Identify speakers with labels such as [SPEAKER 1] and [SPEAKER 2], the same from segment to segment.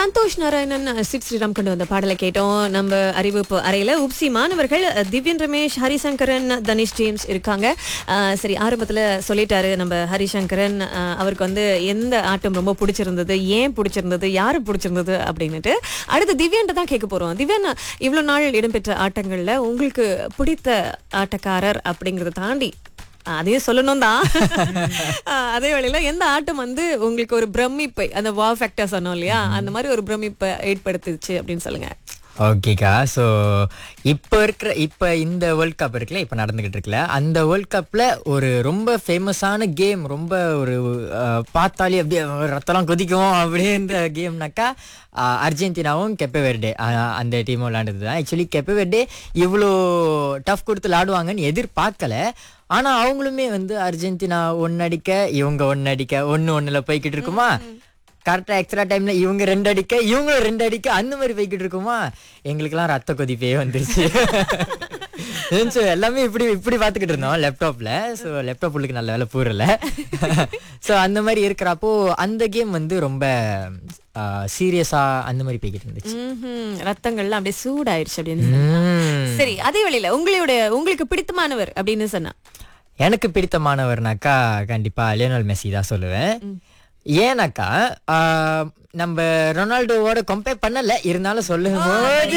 [SPEAKER 1] Santhosh Narayanan chit Sriram கொண்டு வந்த பாடலை கேட்டோம் நம்ம அறிவிப்பு அறையில உப்சி மாணவர்கள் அஹ், திவ்யன் ரமேஷ் ஹரிசங்கரன் தனிஷ் ஜேம்ஸ் இருக்காங்க அஹ், சரி ஆரம்பத்துல சொல்லிட்டாரு நம்ம ஹரிசங்கரன் அஹ், அவருக்கு வந்து எந்த ஆட்டம் ரொம்ப பிடிச்சிருந்தது ஏன் பிடிச்சிருந்தது யாரு பிடிச்சிருந்தது அப்படின்னுட்டு அடுத்து திவ்யன்ட்ட தான் கேட்க போறோம் திவ்யன் இவ்வளவு நாள் இடம்பெற்ற ஆட்டங்கள்ல உங்களுக்கு பிடித்த ஆட்டக்காரர் அப்படிங்கறத தாண்டி அஹ், அதையும் சொல்லணும் தான் அஹ், அதே வேளையில எந்த ஆட்டம் வந்து உங்களுக்கு ஒரு பிரமிப்பை அந்த வா ஃபேக்டர் சொன்னோம் இல்லையா அந்த மாதிரி ஒரு பிரமிப்பை ஏற்படுத்துச்சு அப்படின்னு சொல்லுங்க
[SPEAKER 2] ஓகேக்கா ஸோ இப்போ இருக்கிற இப்போ இந்த வேர்ல்ட் கப் இருக்குல்ல இப்போ நடந்துகிட்டு இருக்குல்ல அந்த வேர்ல்ட் கப்பில் ஒரு ரொம்ப ஃபேமஸான கேம் ரொம்ப ஒரு அஹ், பார்த்தாலே அப்படியே ரத்தம்லாம் கொதிக்கும் அப்படின்ற கேம்னாக்கா அஹ், அர்ஜென்டினாவும் கெப்பே வெர்டே அஹ், அந்த டீமும் விளையாண்டது தான் ஆக்சுவலி கெப்பே வெர்டே இவ்வளோ டஃப் கொடுத்து விளாடுவாங்கன்னு எதிர்பார்க்கல ஆனால் அவங்களுமே வந்து அர்ஜென்டினா ஒன்று அடிக்க இவங்க ஒன்று அடிக்க ஒன்று ஒன்றில் போய்கிட்டு இருக்குமா கரெக்டாக எக்ஸ்ட்ரா டைம்ல இவங்க ரெண்டு அடிக்க இவங்களும் ரெண்டு அடிக்க அந்த மாதிரி போய்கிட்டு இருக்குமா எங்களுக்கெல்லாம் ரத்த கொதிப்பே வந்துருச்சு So, எல்லாமே இப்படி இப்படி பார்த்துக்கிட்டு இருந்தோம் லேப்டாப்ல ஸோ லேப்டாப் உள்ளுக்கு நல்ல வேலை பூரல ஸோ அந்த மாதிரி இருக்கிறப்போ அந்த கேம் வந்து ரொம்ப சீரியஸா அந்த மாதிரி போய்கிட்டு இருந்துச்சு
[SPEAKER 1] ம்ஹும். ரத்தங்கள்லாம் அப்படியே சூடாயிருச்சு அப்படின்னு சொன்னா.
[SPEAKER 2] உம்.
[SPEAKER 1] சரி அதே வேளையில உங்களுடைய உங்களுக்கு பிடித்தமானவர் அப்படின்னு சொன்னா
[SPEAKER 2] எனக்கு பிடித்தமானவர்னாக்கா கண்டிப்பா லியோனல் மெஸ்ஸி தான் சொல்லுவேன் ஏன்னாக்கா ஆஹ், நம்ம ரொனால்டோவோட கம்பேர் பண்ணல இருந்தாலும் சொல்லும் போது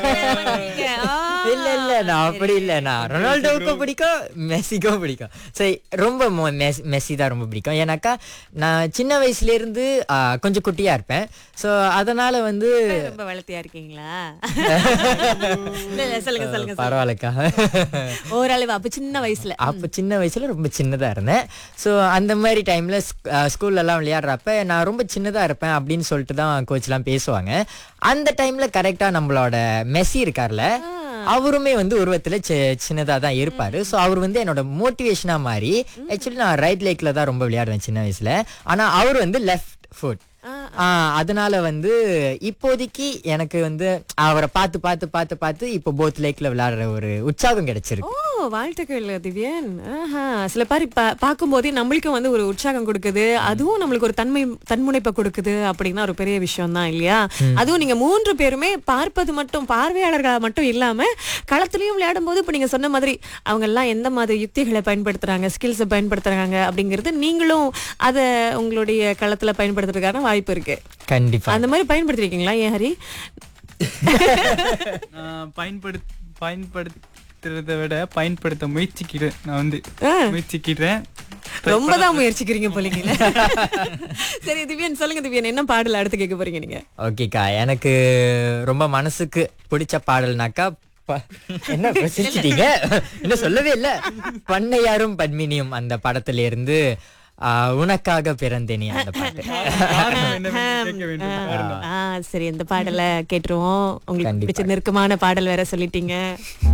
[SPEAKER 2] இல்ல இல்ல நான் அப்படி இல்ல நான் ரொனால்டோவுக்கும் பிடிக்கும் மெஸ்ஸிக்கும் பிடிக்கும் சரி ரொம்ப மொ- மெஸ்- மெஸ்ஸி தான் ரொம்ப பிடிக்கும் ஏன்னாக்கா நான் சின்ன வயசுல இருந்து ஆஹ், கொஞ்சம் குட்டியா இருப்பேன் ஸோ அதனால வந்து
[SPEAKER 1] ரொம்ப வளர்த்தியா இருக்கீங்களா இல்ல இல்ல சொல்லுங்க சொல்லுங்க சொல்லுங்க.
[SPEAKER 2] பரவாயில்லக்கா
[SPEAKER 1] ஓரளவு அப்ப சின்ன வயசுல
[SPEAKER 2] அப்போ சின்ன வயசுல ரொம்ப சின்னதா இருந்தேன் ஸோ அந்த மாதிரி டைம்ல ஸ்கூல்ல எல்லாம் விளையாடுறப்ப நான் ரொம்ப சின்னதா இருப்பேன் அப்படின்னு சொல்லிட்டு தான் கோச்லாம் பேசுவாங்க அந்த டைம்ல கரெக்டா நம்மளோட மெஸ்ஸி இருக்கார்ல அவருமே வந்து உருவத்துல சி- சின்னதா தான் இருப்பாரு ஸோ அவர் வந்து என்னோட மோட்டிவேஷனா மாறி ஆக்சுவலி நான் ரைட் லேக்ல தான் ரொம்ப விளையாடுவேன் சின்ன வயசுல ஆனா அவர் வந்து லெஃப்ட் ஃபுட் அதனால வந்து இப்போதைக்கு எனக்கு வந்து அவரை பார்த்து பார்த்து பார்த்து பார்த்து இப்போ போத் லேக்ல விளையாடுற ஒரு உற்சாகம் கிடைச்சிருக்கு
[SPEAKER 1] ஓ வாழ்த்துக்கள் திவ்யன் ஆஹா சில பேர் இப்ப பார்க்கும்போதே நம்மளுக்கும் வந்து ஒரு உற்சாகம் கொடுக்குது அதுவும் நம்மளுக்கு ஒரு தன்மை தன்முனைப்பை கொடுக்குது அப்படின்னா ஒரு பெரிய விஷயம் தான் இல்லையா அதுவும் நீங்க மூன்று பேருமே பார்ப்பது மட்டும் பார்வையாளர்களா மட்டும் இல்லாம களத்துலயும் விளையாடும் போது இப்ப நீங்க சொன்ன மாதிரி அவங்க எல்லாம் எந்த மாதிரி யுக்திகளை பயன்படுத்துறாங்க ஸ்கில்ஸை பயன்படுத்துறாங்க அப்படிங்கிறது நீங்களும் அத உங்களுடைய களத்துல பயன்படுத்துறதுக்கான வாய்ப்பு இருக்கு
[SPEAKER 2] கண்டிப்பா
[SPEAKER 1] அந்த மாதிரி பயன்படுத்திருக்கீங்களா ஏன் ஹரி
[SPEAKER 3] நான் பயன்படுத் பயன்படுத்துறதை விட பயன்படுத்த முயற்சிக்கிறேன் நான் வந்து
[SPEAKER 1] ஆ.
[SPEAKER 3] முயற்சிக்கிறேன்
[SPEAKER 1] ரொம்ப தான் முயற்சிக்கிறீங்க போலீங்களே சரி திவ்யன் சொல்லுங்க திவ்யன் என்ன பாடல் அடுத்து கேட்க போறீங்க நீங்க
[SPEAKER 2] ஓகேக்கா எனக்கு ரொம்ப மனசுக்கு பிடிச்ச பாடல்னாக்கா ப- என்ன இப்ப சிரிச்சிட்டீங்க இன்னும் சொல்லவே இல்ல பண்ணையாரும் பத்மினியும் அந்த படத்துல இருந்து ஆ, உனக்காக பிறந்தேனே அந்த பாட்டு
[SPEAKER 3] காரணம் என்னவென்று கேட்க வேண்டும்
[SPEAKER 1] ஆ சரி இந்த பாடலை கேட்டுருவோம் உங்களுக்கு
[SPEAKER 2] கண்டிப்பா.
[SPEAKER 1] பிடிச்ச நெருக்கமான பாடல் வேற சொல்லிட்டீங்க